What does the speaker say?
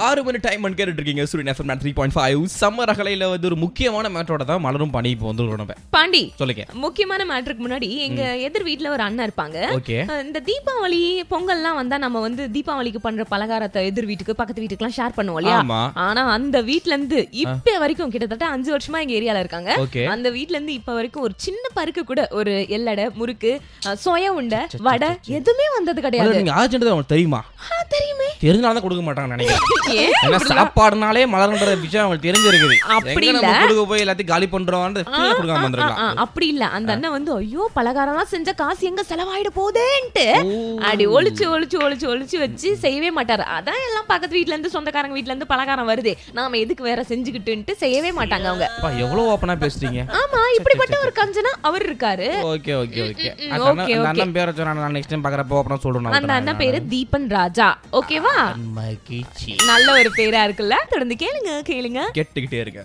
ஆறு மணி டைம் மணி கேட்டுட்டு இருக்கீங்க Suryan FM three point five summer அகலையில் வந்து ஒரு முக்கியமான மேட்டரோட தான் மலரும் பணி இப்போ வந்துருக்கோம் நம்ம பாண்டி சொல்லுங்க முக்கியமான மேட்ருக்கு முன்னாடி எங்க எதிர் வீட்ல ஒரு அண்ணன் இருப்பாங்க ஓகே அஹ் இந்த தீபாவளி பொங்கல்லாம் வந்தா நம்ம வந்து தீபாவளிக்கு பண்ற பலகாரத்தை எதிர் வீட்டுக்கு பக்கத்து வீட்டுக்குலாம் ஷேர் பண்ணுவோம் இல்லையா ஆமா ஆனா அந்த வீட்ல இருந்து இப்ப வரைக்கும் கிட்டத்தட்ட அஞ்சு வருஷமா எங்க ஏரியால இருக்காங்க ஓகே அந்த வீட்ல இருந்து இப்ப வரைக்கும் ஒரு சின்ன பருக்கு கூட ஒரு எல்லடை முறுக்கு அஹ் சொய உண்டை வடை எதுவுமே வந்தது கிடையாது நீங்க ஆர்ஜென்ட் உங்களுக்கு தெரியுமா ஆ, தெரியுமே தெரிஞ்சாலும் தான் கொடுக்க மாட்டாங்க நினைக்கிறேன் ஏன் ஏன்னா சாப்பாடுனாலே மலர்ன்ற விஷயம் அவங்களுக்கு தெரிஞ்சிருக்குது அப்படி எங்க இல்ல. நம்ம கொடுக்க போய் எல்லாத்தையும் காலி பண்றோம்னு கீழே கொடுக்காம ஆ, வந்திருக்கலாம் ஆ, அப்படி இல்ல அந்த அண்ணன் வந்து ஐயோ பலகாரம்லாம் செஞ்ச காசு எங்க செலவாயிட போதேன்ட்டு அப்படி ஒளிச்சு ஒளிச்சு ஒளிச்சு ஒளிச்சு வச்சு செய்யவே மாட்டாரு அதான் எல்லாம் பக்கத்து வீட்ல இருந்து சொந்தக்காரங்க வீட்ல இருந்து பலகாரம் வருதே நாம எதுக்கு வேற செஞ்சுக்கிட்டுன்ட்டு செய்யவே மாட்டாங்க அவங்க அப்பா எவ்வளவு ஓப்பனா பேசுறீங்க ஆமா இப்படிப்பட்ட ஒரு கஞ்சனா அவர் இருக்காரு ஓகே ஓகே ஓகே ம், அந்த okay, அண்ணன் அந்த okay. அண்ணன் பேரை சொன்னா நான் நெக்ஸ்ட் டைம் பாக்குறப்ப ஓப்பனா சொல்றேன் அந்த அண்ணன் பேரு தீபன் ராஜா ஓகேவா மகிழ்ச்சி நல்ல ஒரு பேரா இருக்குல்ல தொடர்ந்து கேளுங்க கேளுங்க கேட்டுக்கிட்டே இருக்க